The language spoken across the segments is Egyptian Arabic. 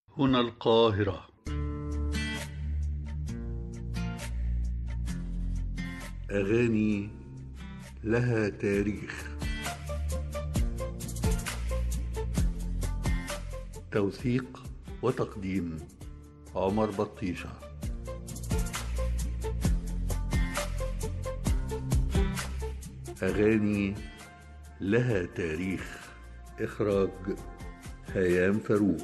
هنا القاهرة أغاني لها تاريخ توثيق وتقديم عمر بطيشة أغاني لها تاريخ إخراج هيام فاروق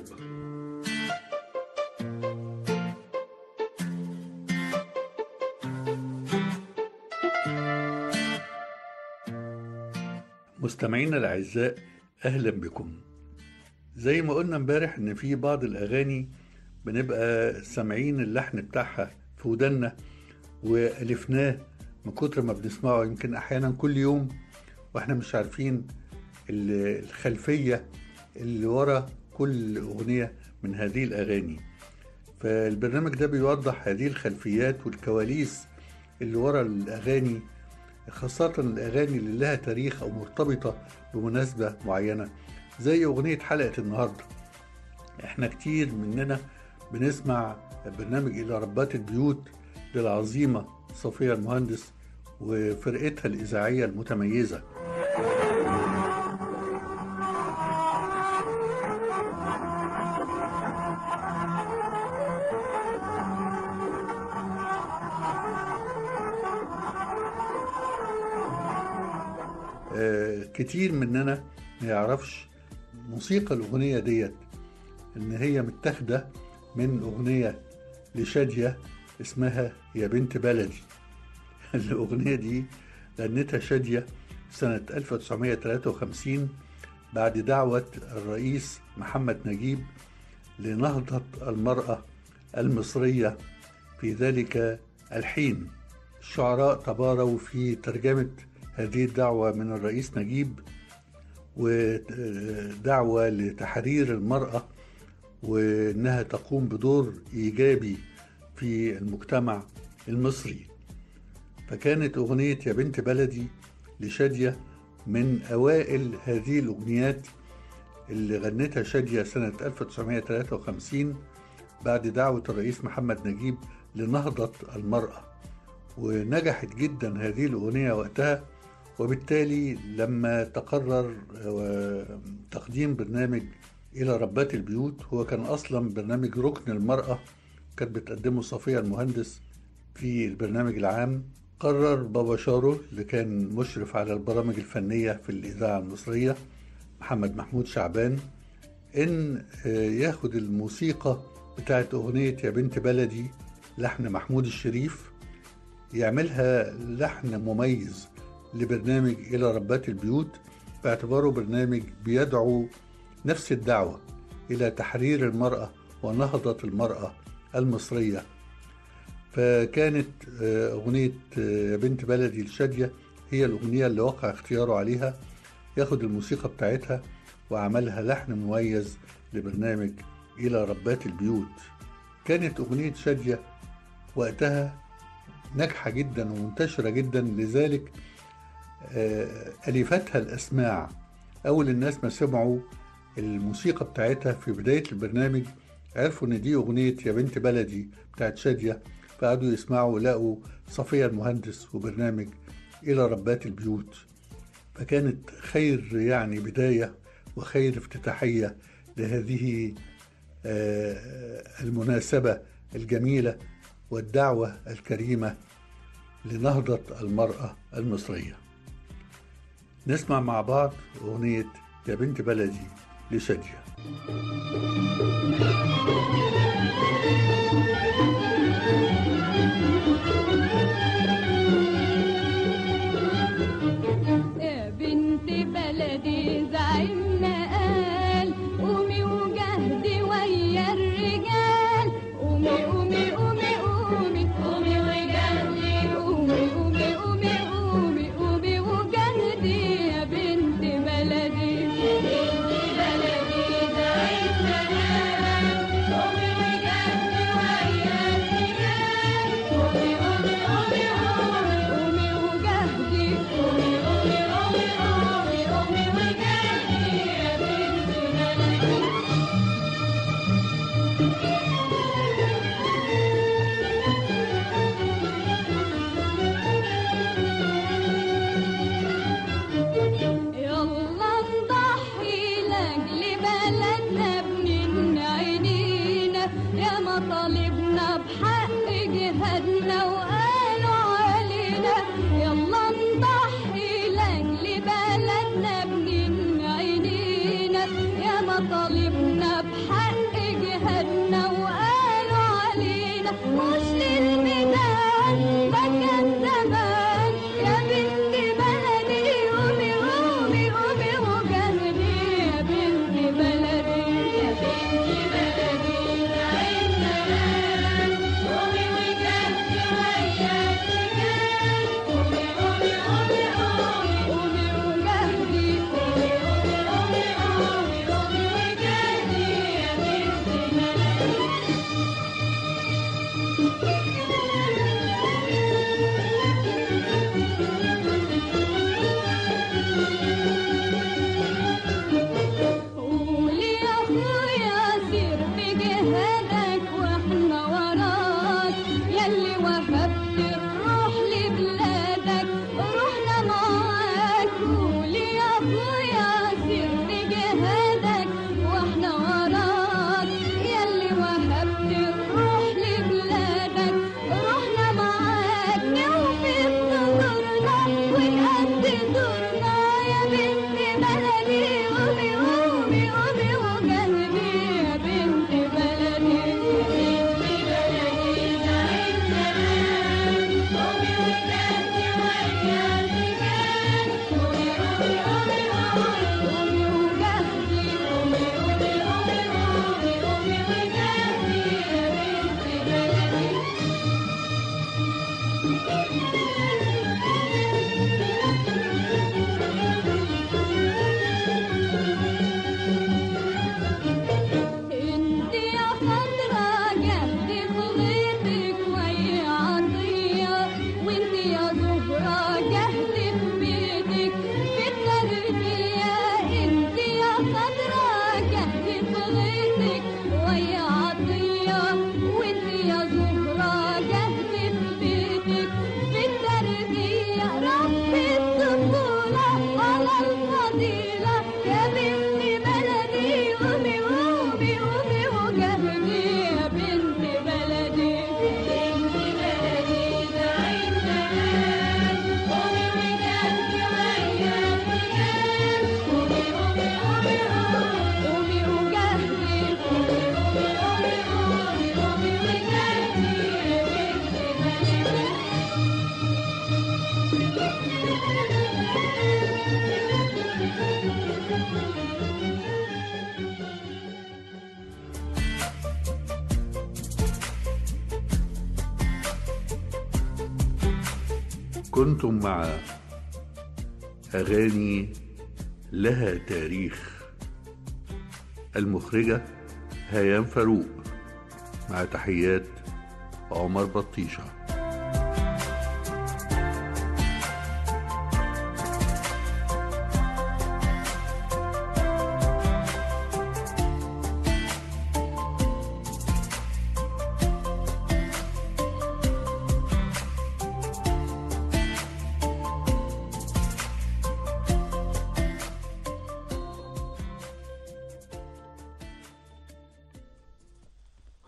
مستمعينا الأعزاء أهلا بكم زي ما قلنا امبارح إن في بعض الأغاني بنبقى سامعين اللحن بتاعها في ودنا وألفناه من كتر ما بنسمعه يمكن أحيانا كل يوم وإحنا مش عارفين الخلفية اللي ورا كل أغنية من هذه الأغاني فالبرنامج ده بيوضح هذه الخلفيات والكواليس اللي ورا الأغاني خاصة الأغاني اللي لها تاريخ أو مرتبطة بمناسبة معينة زي أغنية حلقة النهاردة احنا كتير مننا بنسمع برنامج إلى ربات البيوت للعظيمة صفية المهندس وفرقتها الإذاعية المتميزة كتير مننا ما يعرفش موسيقى الأغنية ديت إن هي متاخدة من أغنية لشادية اسمها يا بنت بلدي الأغنية دي غنتها شادية سنة 1953 بعد دعوة الرئيس محمد نجيب لنهضة المرأة المصرية في ذلك الحين الشعراء تباروا في ترجمة هذه الدعوة من الرئيس نجيب ودعوة لتحرير المرأة وإنها تقوم بدور إيجابي في المجتمع المصري فكانت أغنية يا بنت بلدي لشادية من أوائل هذه الأغنيات اللي غنتها شادية سنة 1953 بعد دعوة الرئيس محمد نجيب لنهضة المرأة ونجحت جدا هذه الأغنية وقتها وبالتالي لما تقرر تقديم برنامج إلى ربات البيوت هو كان أصلا برنامج ركن المرأة كانت بتقدمه صفية المهندس في البرنامج العام قرر بابا شارو اللي كان مشرف على البرامج الفنية في الإذاعة المصرية محمد محمود شعبان إن ياخد الموسيقى بتاعت أغنية يا بنت بلدي لحن محمود الشريف يعملها لحن مميز لبرنامج إلى ربات البيوت باعتباره برنامج بيدعو نفس الدعوة إلى تحرير المرأة ونهضة المرأة المصرية فكانت أغنية بنت بلدي لشادية هي الأغنية اللي وقع اختياره عليها ياخد الموسيقى بتاعتها وعملها لحن مميز لبرنامج إلى ربات البيوت كانت أغنية شادية وقتها ناجحة جدا ومنتشرة جدا لذلك ألفتها الأسماع أول الناس ما سمعوا الموسيقى بتاعتها في بداية البرنامج عرفوا إن دي أغنية يا بنت بلدي بتاعت شادية فقعدوا يسمعوا لقوا صفية المهندس وبرنامج إلى ربات البيوت فكانت خير يعني بداية وخير افتتاحية لهذه المناسبة الجميلة والدعوة الكريمة لنهضة المرأة المصرية نسمع مع بعض أغنية يا بنت بلدي لشادية يا بنت بلدي زعيمنا قال قومي وجهدي ويا الرجال قومي قومي قومي قومي قومي وجهدي قومي قومي قومي قومي قومي وجهدي يا بنت بلدي بنت بلدي زعيمنا قال مطالبنا بحق جهادنا وقالوا علينا يلا نضحي لاجل بلدنا بنين عينينا يا مطالبنا بحق جهادنا وقالوا علينا مش للميدان ده كان زمان يا بنت بلدي قومي قومي قومي وجهدي يا بنت بلدي يا بنت بلدي زعيم زمان قومي وجهدي ويا الرجال قومي قومي قومي قومي قومي وجهدي قومي قومي قومي قومي قومي وجهدي يا بنت بلدي قولي يا اخويا سير في جهادك واحنا وراك يلي وهبت الروح لبلادك روحنا معاك قولي يا اخويا سير في جهادك واحنا وراك يلي وهبت الروح لبلادك روحنا معاك نوفي صدورنا ونقضي دورنا يا بنت بلدي قومي قومي قومي وجهدي يا بنت بلدي يا بنت بلدي زعيم زمان قومي وجهدي ويا الرجال قومي قومي قومي قومي قومي وجهدي قومي قومي قومي قومي قومي وجهدي يا بنت بلدي انت يا خضرا جهدي خليتك ويا عطية وانت يا زهرة جهدي في بيتك في التربية انت يا خضرا جهدي خليتك ويا عطية وانت يا زهرة جهدي في بيتك في التربية ربي الطفولة على الفضيلة يا بنت بلدي قومي قومي قومي وجهدي يا بنت بلدي بنت بلدي زعيم زمان قومي وجهدي ويا الرجال قومي قومي قومي قومي وجهدي قومي قومي قومي قومي قومي وجهدي يا بنت بلدي كنتم مع أغاني لها تاريخ المخرجة هيام فاروق مع تحيات عمر بطيشه